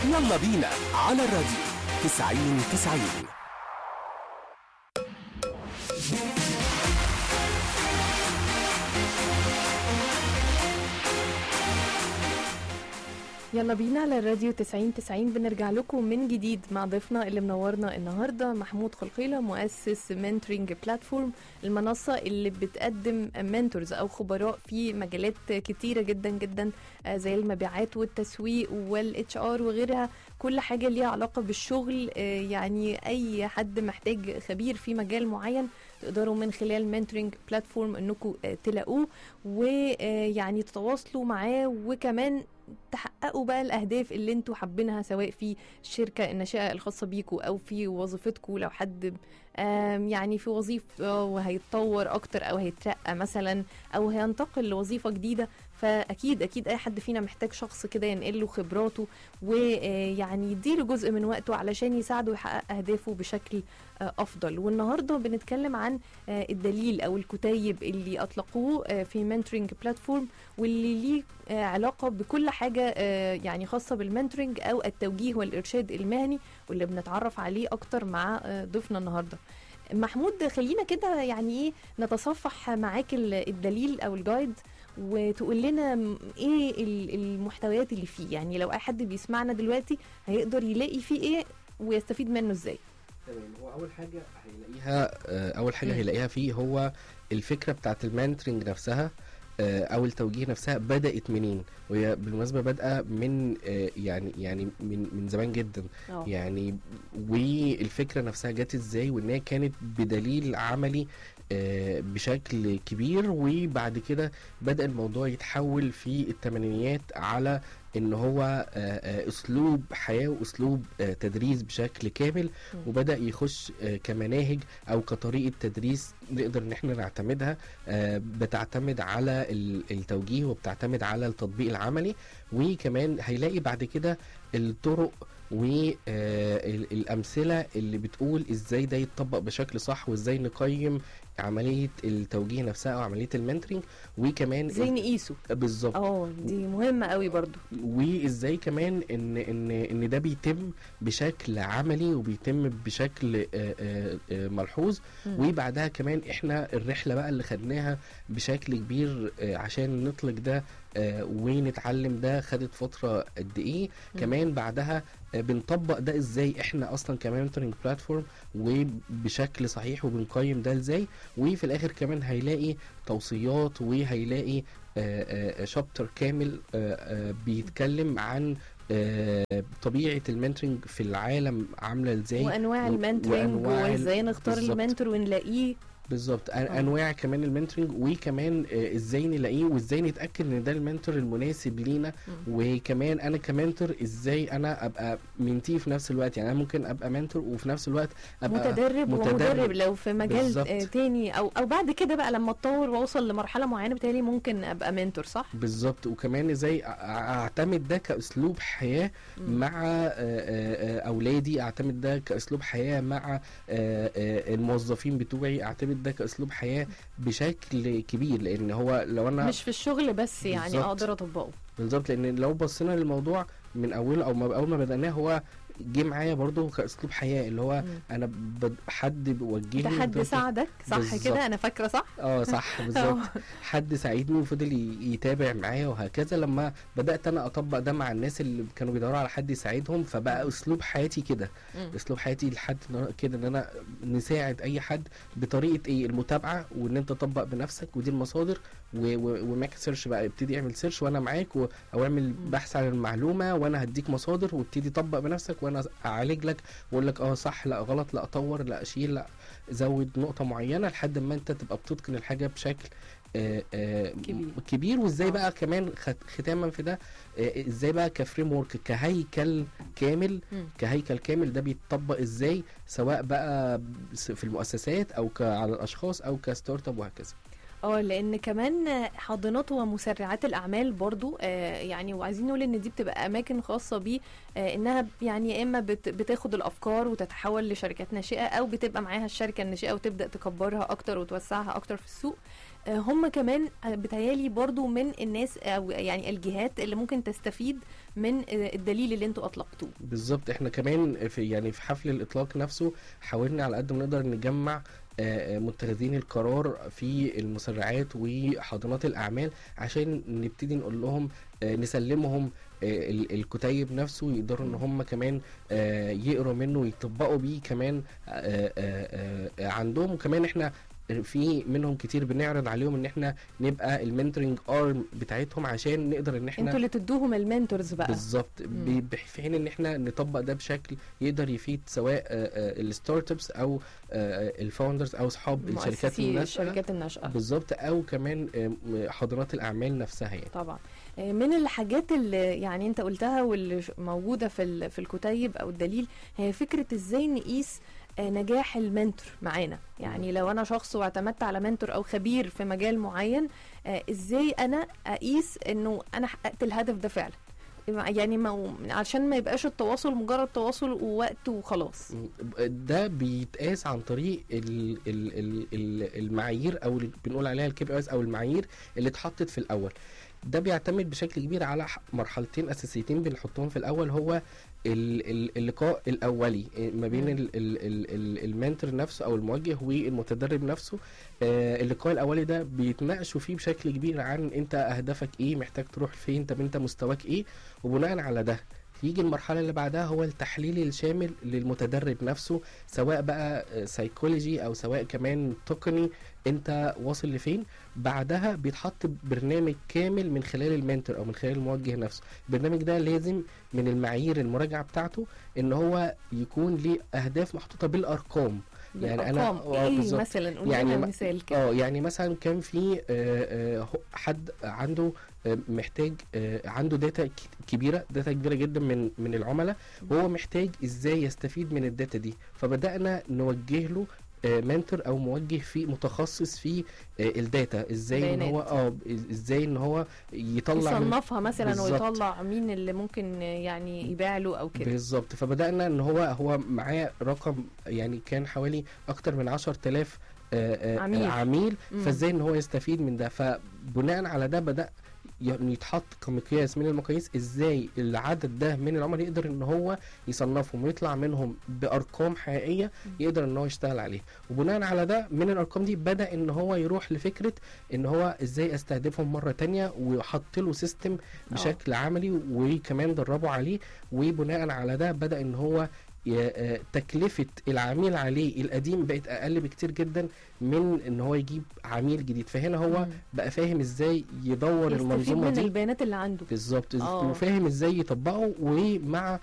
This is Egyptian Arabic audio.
يلا بينا على الراديو 90 90 يلا بينا على الراديو 90 90 بنرجع لكم من جديد مع ضيفنا اللي منورنا النهارده محمود خلقيله مؤسس منتورنج بلاتفورم المنصه اللي بتقدم منتورز او خبراء في مجالات كتيره جدا جدا آه، زي المبيعات والتسويق والاتش ار وغيرها كل حاجه ليها علاقه بالشغل آه، يعني اي حد محتاج خبير في مجال معين تقدروا من خلال منتورنج بلاتفورم انكم آه، تلاقوه ويعني تتواصلوا معاه وكمان تحققوا بقى الاهداف اللي انتوا حابينها سواء في الشركه الناشئه الخاصه بيكوا او في وظيفتكم لو حد آم، يعني في وظيفه وهيتطور اكتر او هيترقى مثلا او هينتقل لوظيفه جديده فاكيد اكيد اي حد فينا محتاج شخص كده ينقل له خبراته ويعني يديله جزء من وقته علشان يساعده يحقق اهدافه بشكل آه، افضل والنهارده بنتكلم عن آه، الدليل او الكتيب اللي اطلقوه آه، في منتورنج بلاتفورم واللي ليه آه، علاقه بكل حاجه آه، يعني خاصه بالمنتورنج او التوجيه والارشاد المهني واللي بنتعرف عليه اكتر مع آه، ضيفنا النهارده محمود خلينا كده يعني ايه نتصفح معاك ال- الدليل او الجايد وتقول لنا م- ايه ال- المحتويات اللي فيه يعني لو اي حد بيسمعنا دلوقتي هيقدر يلاقي فيه ايه ويستفيد منه ازاي تمام هو اول حاجه هيلاقيها آه، اول حاجه مم. هيلاقيها فيه هو الفكره بتاعت المانترنج نفسها آه، او التوجيه نفسها بدات منين وهي بالمناسبه بادئه من آه، يعني يعني من من زمان جدا اه يعني والفكره نفسها جت ازاي وان هي كانت بدليل عملي آه، بشكل كبير وبعد كده بدا الموضوع يتحول في الثمانينيات على ان هو آه، آه، اسلوب حياه واسلوب آه، تدريس بشكل كامل مم. وبدا يخش آه، كمناهج او كطريقه تدريس نقدر ان احنا نعتمدها آه، بتعتمد على ال- التوجيه وبتعتمد على التطبيق العملي وكمان هيلاقي بعد كده الطرق والامثله اللي بتقول ازاي ده يتطبق بشكل صح وازاي نقيم عمليه التوجيه نفسها او عمليه المنتورنج وكمان زي نقيسه بالظبط اه دي مهمه قوي برضو وازاي كمان ان ان ان ده بيتم بشكل عملي وبيتم بشكل آه، آه، آه، ملحوظ مم. وبعدها كمان احنا الرحله بقى اللي خدناها بشكل كبير آه، عشان نطلق ده آه، ونتعلم ده خدت فتره قد ايه مم. كمان بعدها آه، بنطبق ده ازاي احنا اصلا كمنتورنج بلاتفورم وبشكل صحيح وبنقيم ده ازاي وفي الاخر كمان هيلاقي توصيات وهيلاقي شابتر كامل آه، آه، بيتكلم عن آه، طبيعه المنتورنج في العالم عامله ازاي وانواع و- المنتورنج وأنواع ال- وازاي نختار بالظبط. المنتور ونلاقيه بالظبط أن- آه. انواع كمان المنتورنج وكمان آه، ازاي نلاقيه وازاي نتاكد ان ده المنتور المناسب لينا مم. وكمان انا كمنتور ازاي انا ابقى منتي في نفس الوقت يعني انا ممكن ابقى منتور وفي نفس الوقت ابقى متدرب متدرب. ومدرب لو في مجال بالظبط. آه، تاني او او بعد كده بقى لما اتطور واوصل لمرحله معينه بالتالي ممكن ابقى منتور صح؟ بالظبط وكمان ازاي أ- اعتمد ده كاسلوب حياه مم. مع آه، آه، آه، اولادي اعتمد ده كاسلوب حياه مع آه، آه، الموظفين بتوعي اعتمد ده كاسلوب حياه بشكل كبير لان هو لو انا مش في الشغل بس يعني بالظبط. اقدر اطبقه بالظبط لان لو بصينا للموضوع من اوله او ما اول ما بدأناه هو جه معايا برضه كاسلوب حياه اللي هو مم. انا بد- حد بيوجهني ده حد قدام- ساعدك صح بالظبط. كده انا فاكره صح؟ اه صح بالظبط حد ساعدني وفضل ي- يتابع معايا وهكذا لما بدات انا اطبق ده مع الناس اللي كانوا بيدوروا على حد يساعدهم فبقى اسلوب حياتي كده مم. اسلوب حياتي لحد النهار- كده ان انا نساعد اي حد بطريقه ايه المتابعه وان انت تطبق بنفسك ودي المصادر و- و- وماك سيرش بقى ابتدي اعمل سيرش وانا معاك و- او اعمل بحث عن المعلومه وانا هديك مصادر وابتدي طبق بنفسك وانا اعالج لك واقول لك اه صح لا غلط لا اطور لا اشيل لا زود نقطه معينه لحد ما انت تبقى بتتقن الحاجه بشكل آه، آه، كبير. كبير وازاي آه. بقى كمان خت- ختاما في ده آه، ازاي بقى كفريم ورك كهيكل كامل مم. كهيكل كامل ده بيتطبق ازاي سواء بقى س- في المؤسسات او ك- على الاشخاص او كستارت اب وهكذا اه لان كمان حاضنات ومسرعات الاعمال برضو آه يعني وعايزين نقول ان دي بتبقى اماكن خاصه بيه آه انها يعني يا اما بت بتاخد الافكار وتتحول لشركات ناشئه او بتبقى معاها الشركه الناشئه وتبدا تكبرها اكتر وتوسعها اكتر في السوق آه، هم كمان آه، بتهيالي برضو من الناس او يعني الجهات اللي ممكن تستفيد من آه، الدليل اللي انتوا اطلقتوه بالظبط احنا كمان في يعني في حفل الاطلاق نفسه حاولنا على قد ما نقدر نجمع آه، آه، متخذين القرار في المسرعات وحاضنات الاعمال عشان نبتدي نقول لهم آه، نسلمهم آه، ال- الكتيب نفسه يقدروا ان هم كمان آه، يقروا منه ويطبقوا بيه كمان آه، آه، آه، عندهم وكمان احنا في منهم كتير بنعرض عليهم ان احنا نبقى المنتورنج ارم بتاعتهم عشان نقدر ان احنا انتوا اللي تدوهم المنتورز بقى بالظبط مم. ب- بح- في حين ان احنا نطبق ده بشكل يقدر يفيد سواء الستارت ابس او الفاوندرز او اصحاب الشركات مؤسسي الناشئه الشركات الناشئه بالظبط او كمان آه، م- حاضنات الاعمال نفسها يعني طبعا آه، من الحاجات اللي يعني انت قلتها واللي ش- موجوده في ال- في الكتيب او الدليل هي فكره ازاي نقيس آه، نجاح المنتور معانا يعني لو انا شخص واعتمدت على منتور او خبير في مجال معين آه، ازاي انا اقيس انه انا حققت الهدف ده فعلا يعني ما عشان ما يبقاش التواصل مجرد تواصل ووقت وخلاص ده بيتقاس عن طريق ال ال ال ال المعايير او اللي بنقول عليها الكي بي او المعايير اللي اتحطت في الاول ده بيعتمد بشكل كبير على ح- مرحلتين اساسيتين بنحطهم في الاول هو ال- ال- اللقاء الاولي ما بين مم. ال- ال- ال- ال- المنتور نفسه او الموجه والمتدرب نفسه آه، اللقاء الاولي ده بيتناقشوا فيه بشكل كبير عن انت اهدافك ايه محتاج تروح فين طب انت مستواك ايه وبناء على ده يجي المرحلة اللي بعدها هو التحليل الشامل للمتدرب نفسه سواء بقى سايكولوجي او سواء كمان تقني انت واصل لفين بعدها بيتحط برنامج كامل من خلال المنتور او من خلال الموجه نفسه البرنامج ده لازم من المعايير المراجعة بتاعته ان هو يكون ليه اهداف محطوطة بالارقام يعني أنا- بالأرقام. آه، ايه بالظبط. مثلا قول يعني لنا ما- مثال كده اه يعني مثلا كان في آه، آه، هو- حد عنده آه، محتاج آه، عنده داتا ك- كبيره داتا كبيره جدا من من العملاء وهو محتاج ازاي يستفيد من الداتا دي فبدانا نوجه له منتور او موجه في متخصص في آه، الداتا ازاي ان هو بيانات. اه ازاي ان هو يطلع من يصنفها مثلا بالظبط. ويطلع مين اللي ممكن يعني يبيع له او كده بالظبط فبدانا ان هو هو معاه رقم يعني كان حوالي اكتر من 10000 آه، آه، عميل. عميل مم. فازاي ان هو يستفيد من ده فبناء على ده بدا يعني يتحط كمقياس من المقاييس ازاي العدد ده من العملاء يقدر ان هو يصنفهم ويطلع منهم بارقام حقيقيه يقدر ان هو يشتغل عليها وبناء على ده من الارقام دي بدا ان هو يروح لفكره ان هو ازاي استهدفهم مره تانية وحط له سيستم بشكل عملي وكمان دربه عليه وبناء على ده بدا ان هو ي- آه، تكلفة العميل عليه القديم بقت أقل بكتير جدا من إن هو يجيب عميل جديد فهنا هو مم. بقى فاهم إزاي يدور يستفيد المنظومة من دي البيانات اللي عنده بالظبط آه. وفاهم ازاي يطبقه ومع